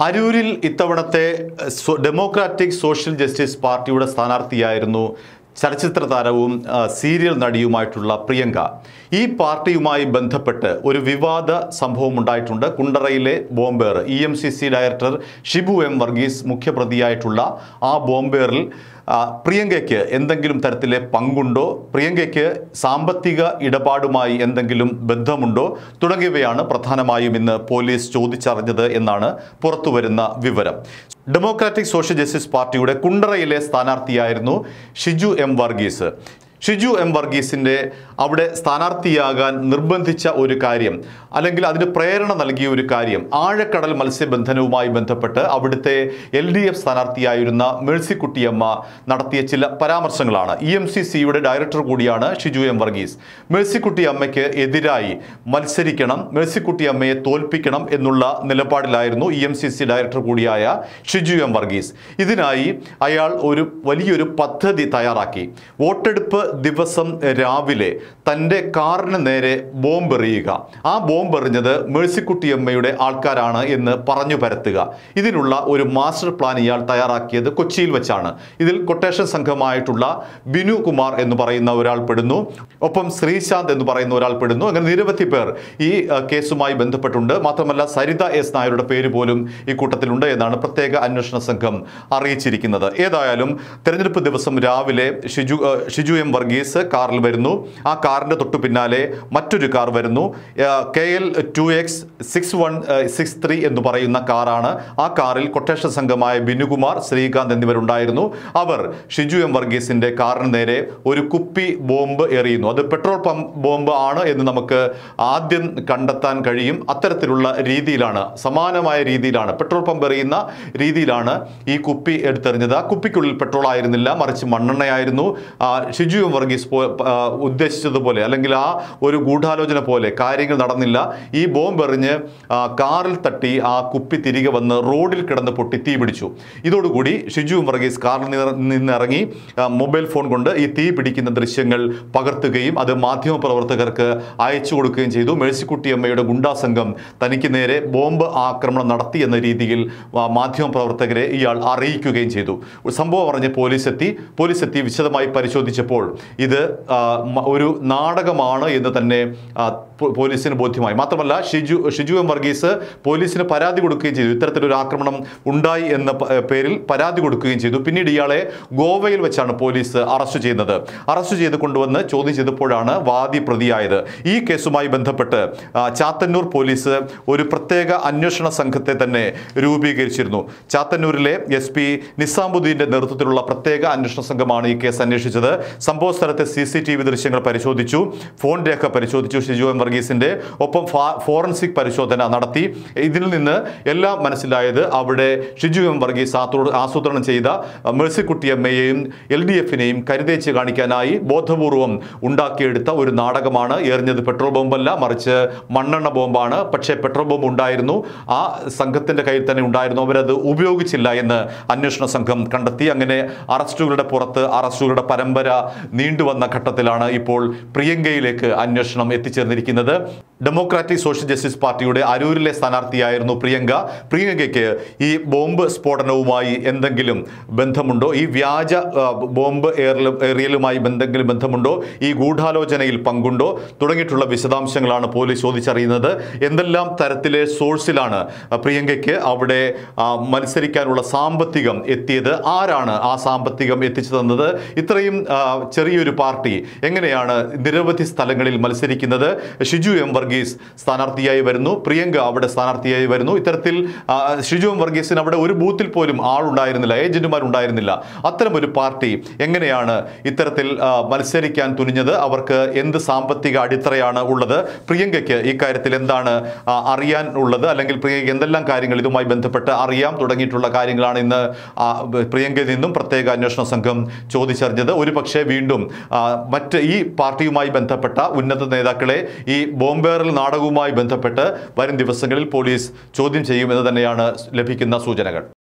അരൂരിൽ ഇത്തവണത്തെ so- democratic social justice പാർട്ടിയുടെ സ്ഥാനാർത്ഥിയായിരുന്നു ചലച്ചിത്ര താരവും ആ, സീരിയൽ നടിയുമായിട്ടുള്ള പ്രിയങ്ക ഈ പാർട്ടിയുമായി ബന്ധപ്പെട്ട് ഒരു വിവാദ സംഭവം ഉണ്ടായിട്ടുണ്ട് കുണ്ടറയിലെ ബോംബേർ E M C C director Shibu M Varghese മുഖ്യപ്രതിയായിട്ടുള്ള ആ ബോംബേറിൽ ആ, പ്രിയങ്കയ്ക്ക് എന്തെങ്കിലും തരത്തിലെ പങ്കുണ്ടോ പ്രിയങ്കയ്ക്ക് സാമ്പത്തിക ഇടപാടുമായി എന്തെങ്കിലും ബന്ധമുണ്ടോ തുടങ്ങിയവയാണ് പ്രധാനമായും ഇന്ന് പോലീസ് ചോദിച്ചറിഞ്ഞത് എന്നാണ് പുറത്തുവരുന്ന വിവരം ഡെമോക്രാറ്റിക് സോഷ്യൽ ജസ്റ്റിസ് പാർട്ടിയുടെ കുണ്ടറയിലെ സ്ഥാനാർത്ഥിയായിരുന്നു ഷിജു എം വർഗീസ് ഷിജു എം വർഗീസിൻ്റെ അവിടെ സ്ഥാനാർത്ഥിയാകാൻ നിർബന്ധിച്ച ഒരു കാര്യം അല്ലെങ്കിൽ അതിന് പ്രേരണ നൽകിയ ഒരു കാര്യം ആഴക്കടൽ മത്സ്യബന്ധനവുമായി ബന്ധപ്പെട്ട് അവിടുത്തെ എൽ ഡി എഫ് സ്ഥാനാർത്ഥിയായിരുന്ന മേഴ്സിക്കുട്ടിയമ്മ നടത്തിയ ചില പരാമർശങ്ങളാണ് ഇ എം സി സിയുടെ ഡയറക്ടർ കൂടിയാണ് ഷിജു എം വർഗീസ് മേഴ്സിക്കുട്ടി അമ്മയ്ക്ക് എതിരായി മത്സരിക്കണം മേഴ്സിക്കുട്ടി അമ്മയെ തോൽപ്പിക്കണം എന്നുള്ള നിലപാടിലായിരുന്നു E M C C director കൂടിയായ ഷിജു എം വർഗീസ് ഇതിനായി അയാൾ ഒരു വലിയൊരു പദ്ധതി തയ്യാറാക്കി വോട്ടെടുപ്പ് ദിവസം രാവിലെ തൻ്റെ കാറിന് നേരെ ബോംബെറിയുക ആ ബോംബെറിഞ്ഞത് മേഴ്സിക്കുട്ടിയമ്മയുടെ ആൾക്കാരാണ് എന്ന് പറഞ്ഞു പരത്തുക ഇതിനുള്ള ഒരു മാസ്റ്റർ പ്ലാൻ ഇയാൾ തയ്യാറാക്കിയത് കൊച്ചിയിൽ വെച്ചാണ് ഇതിൽ കൊട്ടേഷൻ സംഘമായിട്ടുള്ള ബിനു കുമാർ എന്ന് പറയുന്ന ഒരാൾ പെടുന്നു ഒപ്പം ശ്രീശാന്ത് എന്ന് പറയുന്ന ഒരാൾ പെടുന്നു അങ്ങനെ നിരവധി പേർ ഈ ആ, കേസുമായി ബന്ധപ്പെട്ടുണ്ട് മാത്രമല്ല സരിത എസ് നായരുടെ പേര് പോലും ഈ കൂട്ടത്തിലുണ്ട് എന്നാണ് പ്രത്യേക അന്വേഷണ സംഘം അറിയിച്ചിരിക്കുന്നത് ഏതായാലും തെരഞ്ഞെടുപ്പ് ദിവസം രാവിലെ ഷിജു ആ, ഷിജു എം വർഗീസ് കാറിൽ വരുന്നു ആ കാറിന്റെ തൊട്ടു പിന്നാലെ മറ്റൊരു കാർ വരുന്നു K L two X six one six three എന്ന് പറയുന്ന കാറാണ് ആ കാറിൽ കൊട്ടേഷൻ സംഘമായ ബിനുകുമാർ ശ്രീകാന്ത് എന്നിവരുണ്ടായിരുന്നു അവർ ഷിജു എം വർഗീസിന്റെ കാറിന് നേരെ ഒരു കുപ്പി ബോംബ് എറിയുന്നു അത് പെട്രോൾ പമ്പ് ബോംബ് ആണ് എന്ന് നമുക്ക് ആദ്യം കണ്ടെത്താൻ കഴിയും അത്തരത്തിലുള്ള രീതിയിലാണ് സമാനമായ രീതിയിലാണ് പെട്രോൾ പമ്പ് എറിയുന്ന രീതിയിലാണ് ഈ കുപ്പി എടുത്തെറിഞ്ഞത് ആ കുപ്പിക്കുള്ളിൽ പെട്രോൾ ആയിരുന്നില്ല മറിച്ച് മണ്ണെണ്ണയായിരുന്നു ആ, ഷിജു എം വർഗീസ് പോ ആ, ഉദ്ദേശിച്ചതുപോലെ അല്ലെങ്കിൽ ആ ഒരു ഗൂഢാലോചന പോലെ കാര്യങ്ങൾ നടന്നില്ല ഈ ബോംബ് എറിഞ്ഞ് ആ, കാറിൽ തട്ടി ആ കുപ്പി തിരികെ വന്ന് റോഡിൽ കിടന്ന് പൊട്ടി തീ പിടിച്ചു ഇതോടുകൂടി ഷിജു എം വർഗീസ് കാറിൽ നിന്ന് നിന്നിറങ്ങി ആ, മൊബൈൽ ഫോൺ കൊണ്ട് ഈ തീ പിടിക്കുന്ന ദൃശ്യങ്ങൾ പകർത്തുകയും അത് മാധ്യമപ്രവർത്തകർക്ക് അയച്ചു കൊടുക്കുകയും ചെയ്തു മേഴ്സിക്കുട്ടിയമ്മയുടെ ഗുണ്ടാ സംഘം തനിക്ക് നേരെ ബോംബ് ആക്രമണം നടത്തി എന്ന രീതിയിൽ ആ, മാധ്യമപ്രവർത്തകരെ ഇയാൾ അറിയിക്കുകയും ചെയ്തു സംഭവം അറിഞ്ഞ് പോലീസ് എത്തി പോലീസ് എത്തി വിശദമായി പരിശോധിച്ചപ്പോൾ ഇത് ആ, മ- ഒരു നാടകമാണ് എന്ന് തന്നെ ആ, പോ- പോലീസിന് ബോധ്യമായി മാത്രമല്ല ഷിജു ഷിജു എം വർഗീസ് പോലീസിന് പരാതി കൊടുക്കുകയും ചെയ്തു ഇത്തരത്തിലൊരു ആക്രമണം ഉണ്ടായി എന്ന പ- പേരിൽ പരാതി കൊടുക്കുകയും ചെയ്തു പിന്നീട് ഇയാളെ ഗോവയിൽ വെച്ചാണ് പോലീസ് അറസ്റ്റ് ചെയ്യുന്നത് അറസ്റ്റ് ചെയ്ത് കൊണ്ടുവന്ന് ചോദ്യം ചെയ്തപ്പോഴാണ് വാദി പ്രതിയായത് ഈ കേസുമായി ബന്ധപ്പെട്ട് ആ, ചാത്തന്നൂർ പോലീസ് ഒരു പ്രത്യേക അന്വേഷണ സംഘത്തെ തന്നെ രൂപീകരിച്ചിരുന്നു ചാത്തന്നൂരിലെ എസ് പി നിസാമുദ്ദീന്റെ നേതൃത്വത്തിലുള്ള പ്രത്യേക അന്വേഷണ സംഘമാണ് ഈ കേസ് അന്വേഷിച്ചത് സംഭവ സ്ഥലത്തെ സി സി ടി വി ദൃശ്യങ്ങൾ പരിശോധിച്ചു ഫോൺ രേഖ പരിശോധിച്ചു ഷിജു എം വർഗീസിന്റെ ഒപ്പം ഫാ- ഫോറൻസിക് പരിശോധന നടത്തി ഇതിൽ നിന്ന് എല്ലാം മനസ്സിലായത് അവിടെ ഷിജു എം വർഗീസ് ആത്രൂ- ആസൂത്രണം ചെയ്ത അഹ്, മേഴ്സിക്കുട്ടിയമ്മയെയും എൽ ഡി എഫിനെയും കരുതേച്ച് കാണിക്കാനായി ബോധപൂർവം ഉണ്ടാക്കിയെടുത്ത ഒരു നാടകമാണ് എറിഞ്ഞത് പെട്രോൾ ബോംബല്ല മറിച്ച് മണ്ണെണ്ണ ബോംബാണ് പക്ഷേ പെട്രോൾ ബോംബ് ഉണ്ടായിരുന്നു ആ സംഘത്തിന്റെ കയ്യിൽ തന്നെ ഉണ്ടായിരുന്നു അവരത് ഉപയോഗിച്ചില്ല എന്ന് അന്വേഷണ സംഘം കണ്ടെത്തി അങ്ങനെ അറസ്റ്റുകളുടെ പുറത്ത് അറസ്റ്റുകളുടെ പരമ്പര നീണ്ടുവന്ന ഘട്ടത്തിലാണ് ഇപ്പോൾ പ്രിയങ്കയിലേക്ക് അന്വേഷണം എത്തിച്ചേർന്നിരിക്കുന്നത് ഡെമോക്രാറ്റിക് സോഷ്യൽ ജസ്റ്റിസ് പാർട്ടിയുടെ അരൂരിലെ സ്ഥാനാർത്ഥിയായിരുന്നു പ്രിയങ്ക പ്രിയങ്കയ്ക്ക് ഈ ബോംബ് സ്ഫോടനവുമായി എന്തെങ്കിലും ബന്ധമുണ്ടോ ഈ വ്യാജ ആ, ബോംബ് എയറിലും എറിയലുമായി എന്തെങ്കിലും ബന്ധമുണ്ടോ ഈ ഗൂഢാലോചനയിൽ പങ്കുണ്ടോ തുടങ്ങിയിട്ടുള്ള വിശദാംശങ്ങളാണ് പോലീസ് ചോദിച്ചറിയുന്നത് എന്തെല്ലാം തരത്തിലെ സോഴ്സിലാണ് പ്രിയങ്കയ്ക്ക് അവിടെ ആ, മത്സരിക്കാനുള്ള സാമ്പത്തികം എത്തിയത് ആരാണ് ആ സാമ്പത്തികം എത്തിച്ചു തന്നത് ഇത്രയും ആ, ചെറിയൊരു പാർട്ടി എങ്ങനെയാണ് നിരവധി സ്ഥലങ്ങളിൽ മത്സരിക്കുന്നത് ഷിജു എം വർഗീസ് സ്ഥാനാർത്ഥിയായി വരുന്നു പ്രിയങ്ക അവിടെ സ്ഥാനാർത്ഥിയായി വരുന്നു ഇത്തരത്തിൽ ആ, ഷിജു എം വർഗീസിന് അവിടെ ഒരു ബൂത്തിൽ പോലും ആളുണ്ടായിരുന്നില്ല ഏജന്റുമാരുണ്ടായിരുന്നില്ല അത്തരം ഒരു പാർട്ടി എങ്ങനെയാണ് ഇത്തരത്തിൽ ആ, മത്സരിക്കാൻ തുനിഞ്ഞത് അവർക്ക് എന്ത് സാമ്പത്തിക അടിത്തറയാണ് ഉള്ളത് പ്രിയങ്കയ്ക്ക് ഇക്കാര്യത്തിൽ എന്താണ് ആ, അറിയാൻ ഉള്ളത് അല്ലെങ്കിൽ പ്രിയങ്കയ്ക്ക് എന്തെല്ലാം കാര്യങ്ങൾ ഇതുമായി ബന്ധപ്പെട്ട് അറിയാം തുടങ്ങിയിട്ടുള്ള കാര്യങ്ങളാണ് ഇന്ന് ആ, പ്രിയങ്കയിൽ നിന്നും പ്രത്യേക അന്വേഷണ സംഘം ചോദിച്ചറിഞ്ഞത് ഒരു പക്ഷേ വീണ്ടും ആ, മറ്റ് ഈ പാർട്ടിയുമായി ബന്ധപ്പെട്ട ഉന്നത നേതാക്കളെ ഈ ബോംബേറിൽ നാടകവുമായി ബന്ധപ്പെട്ട് വരും ദിവസങ്ങളിൽ പോലീസ് ചോദ്യം ചെയ്യുമെന്ന് തന്നെയാണ് ലഭിക്കുന്ന സൂചനകൾ